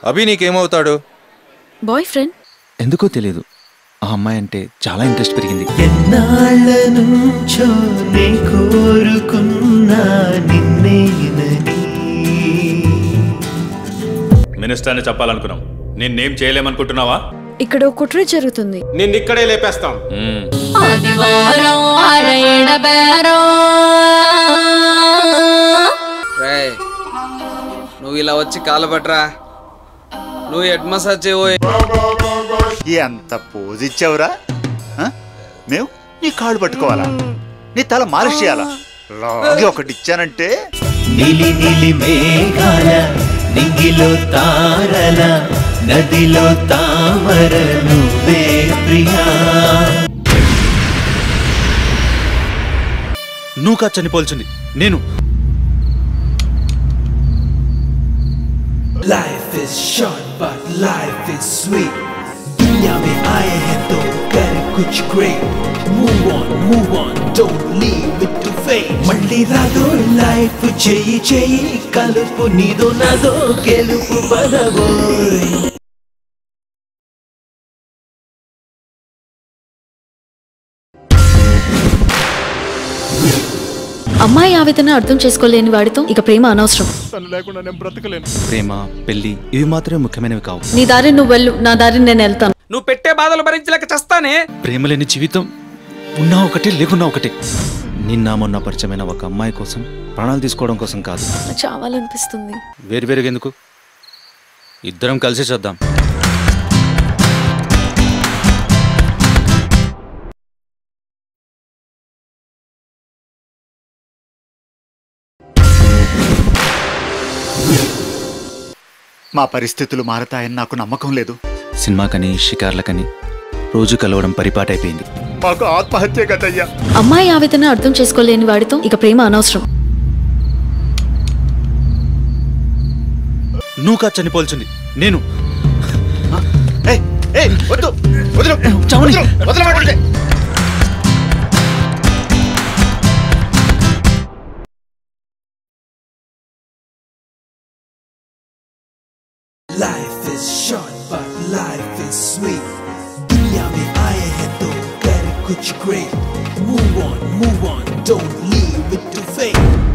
అభి నీకేమవుతాడు boy friend ఎందుకో తెలియదు ఆ అమ్మాయి అంటే చాలా ఇంట్రెస్ట్ పెరిగింది ఎన్నాళ్ళ నుంచో నే కోరుకున్నా నిన్నేనని మినిస్టర్ని చెప్పాలనుకున్నాం నేనేం చేయలేమనుకుంటున్నావా ఇక్కడ ఓ కుట్ర జరుగుతుంది నిన్ను ఇక్కడే లేపేస్తాం మ్మ్. ఆదివారం ఆడేడ బేరం రేయ్ నువ్వు ఇలా వచ్చి కాలబట్రా నువ్వు హెడ్ మసాజ్ చేయవో ఎంత పోజ్ ఇచ్చావురా ఆ? మేము నీ కాళ్ళు పట్టుకోవాలా నీ తల మాలిష్ చేయాలా లాగి ఒకటి ఇచ్చానంటే నీలి నీలి మేఘాల నింగిలో తారల నదిలో తామర నువ్వే ప్రియా నువ్వు కాదు చనిపోల్చింది నేను Life is short but life is sweet दुनिया में आए हैं तो कर कुछ great Move on, move on, don't leave it to fate మళ్ళీ రాదో లైఫ్ చెయ్యి చెయ్యి కలుపు నీదో నాదో గెలుపు పదవోయ్ అమ్మాయి ఆవేదన అర్థం చేసుకోలేని వాడితో ఇక ప్రేమ అనవసరం ప్రేమ పెళ్లి ఇవి మాత్రమే ముఖ్యమైనవి కావు నీ దారి నువ్వు వెళ్ళు నా దారి నేను వెళ్తాను నువ్వు పెట్టే బాధలు భరించలేక చస్తానే ప్రేమ లేని జీవితం ఉన్నా ఒకటే లేకున్నా ఒకటే నిన్న మొన్న పరిచయమైన ఒక అమ్మాయి కోసం ప్రాణాలు తీసుకోవడం కోసం కాదు చావాలనిపిస్తుంది వేరు వేరుగా ఎందుకు ఇద్దరం కలిసి చేద్దాం మా పరిస్థితులు మారతాయని నాకు నమ్మకం లేదు సినిమాకని షికార్లకని రోజు కలవడం పరిపాటైపోయింది మాకు ఆత్మహత్య కదయ్యా అమ్మాయి ఆవేదన అర్థం చేసుకోలేని వాడితో ఇక ప్రేమ అనవసరం నువ్వు కాదు చనిపోల్చింది నేను ఏయ్, ఏయ్, వద్దు వదిలు చావని. వదిలు, వదలమంటుంటే. Life is short but life is sweet दुनिया में आए हैं तो कर कुछ great Move on, move on, don't leave it to fate